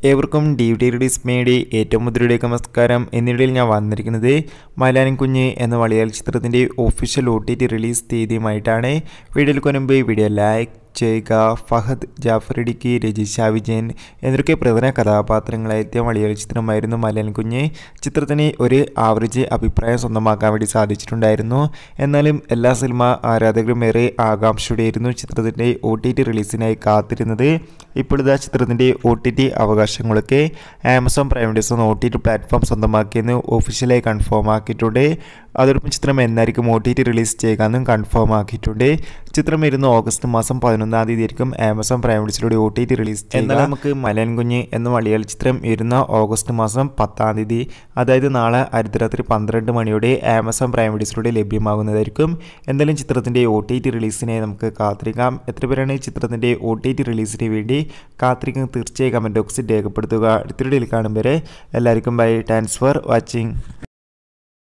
ഏവർക്കും D T ഡിസ്മയുടെ ഏറ്റവും മുദ്രയുടെ നമസ്കാരം എന്നിടയിൽ ഞാൻ വന്നിരിക്കുന്നത് മലയാളം കുഞ്ഞ് എന്ന മലയാള ചിത്രത്തിൻ്റെ official O T T release തീയതിയുമായിട്ടാണ് വീഡിയോയിൽ മുൻപ് വീഡിയോ ലൈക്ക് ചെയ്യുക ഫഹദ് ജാഫർ ഇടുക്കി രജിഷ വിജയൻ എന്നൊക്കെ പ്രധാന കഥാപാത്രങ്ങളായെത്തിയ മലയാള ചിത്രമായിരുന്നു മലയാളം കുഞ്ഞ് ചിത്രത്തിന് ഒരു ആവറേജ് അഭിപ്രായം സ്വന്തമാക്കാൻ വേണ്ടി സാധിച്ചിട്ടുണ്ടായിരുന്നു എന്നാലും എല്ലാ സിനിമ ആരാധകരും ഏറെ ആകാംക്ഷയോടെയായിരുന്നു ചിത്രത്തിൻ്റെ ഒ ടി ടി റിലീസിനായി കാത്തിരുന്നത് ഇപ്പോഴിതാ ചിത്രത്തിൻ്റെ ഒ ടി ടി അവകാശങ്ങളൊക്കെ Amazon Prime videos O T T platform സ്വന്തമാക്കിയെന്ന് ഒഫീഷ്യലായി കൺഫേം ആക്കിയിട്ടുണ്ട് അതോടൊപ്പം ചിത്രം എന്നായിരിക്കും ഒ ടി ടി റിലീസ് ചെയ്യുകയെന്നും കൺഫേം ആക്കിയിട്ടുണ്ട് ചിത്രം വരുന്ന ഓഗസ്റ്റ് മാസം പതിനൊന്നാം തീയതി ആയിരിക്കും ആമസോൺ പ്രൈം വീഡിയോസിലൂടെ ഒ ടി ടി റിലീസ് എന്നാൽ നമുക്ക് മലയൻ കുഞ്ഞ് എന്ന മലയാള ചിത്രം വരുന്ന ഓഗസ്റ്റ് മാസം പത്താം തീയതി അതായത് നാളെ അർദ്ധരാത്രി പന്ത്രണ്ട് മണിയോടെ ആമസോൺ പ്രൈം വീഡിയോസിലൂടെ ലഭ്യമാകുന്നതായിരിക്കും എന്തായാലും ചിത്രത്തിൻ്റെ ഒ ടി ടി റിലീസിനെ നമുക്ക് കാത്തിരിക്കാം എത്ര പേരാണ് ഈ ചിത്രത്തിൻ്റെ ഒ ടി ടി റിലീസിന് വേണ്ടി കാത്തിരിക്കുന്നത് തീർച്ചയായും കമൻറ്റ് ബോക്സിൽ രേഖപ്പെടുത്തുക അടുത്തിടയിൽ കാണും വരെ എല്ലാവർക്കും ബൈ താങ്ക്സ് ഫോർ വാച്ചിങ്